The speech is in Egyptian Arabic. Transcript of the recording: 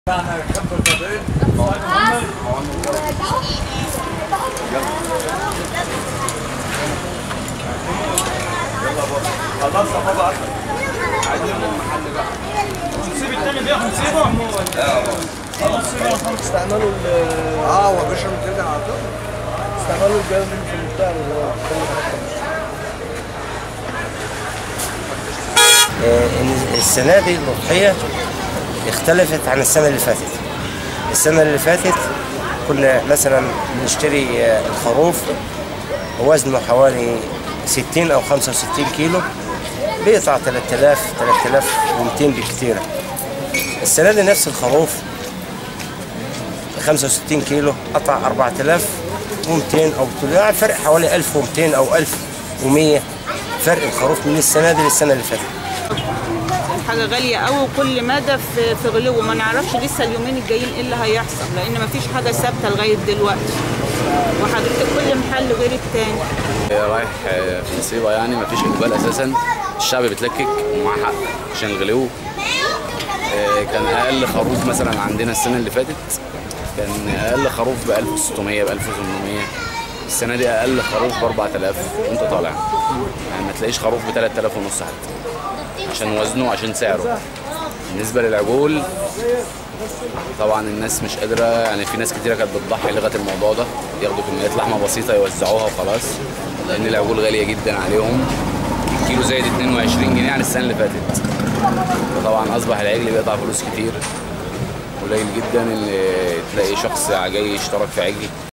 خلاص بابا عايزين محل بقى نسيب التاني بياخد نسيبه خلاص سيبه استعملوا ال اه هو بيشرب كده على طول استعملوا الجهاز اللي في البتاع اللي هو آه، السنة دي الأضحية اختلفت عن السنة اللي فاتت السنة اللي فاتت كنا مثلا بنشتري آه، الخروف وزنه حوالي 60 أو 65 كيلو بيقطع 3000 3200 بالكتيرة السنة دي نفس الخروف 65 كيلو قطع 4200 أو يعني فرق حوالي 1200 أو 1100 فرق الخروف من السنة دي للسنة اللي فاتت حاجه غاليه قوي وكل مدى في في غلو ما نعرفش لسه اليومين الجايين ايه اللي هيحصل لان ما فيش حاجه ثابته لغايه دلوقتي وحضرتك كل محل غير التاني رايح في مصيبه يعني مفيش اقبال اساسا الشعب بيتلكك ومعاه حق عشان الغلو آه، كان اقل خروف مثلا عندنا السنه اللي فاتت كان اقل خروف ب 1600 ب 1800 السنه دي اقل خروف ب 4000 وانت طالع يعني ما تلاقيش خروف ب 3000 ونص حتى عشان وزنه وعشان سعره بالنسبه للعجول طبعا الناس مش قادره يعني في ناس كتيره كانت بتضحي لغايه الموضوع ده ياخدوا كميات لحمه بسيطه يوزعوها وخلاص لان العجول غاليه جدا عليهم الكيلو زايد 22 جنيه عن السنه اللي فاتت فطبعا اصبح العجل بيقطع فلوس كتير قليل جدا اللي تلاقي شخص جاي يشترك في عجل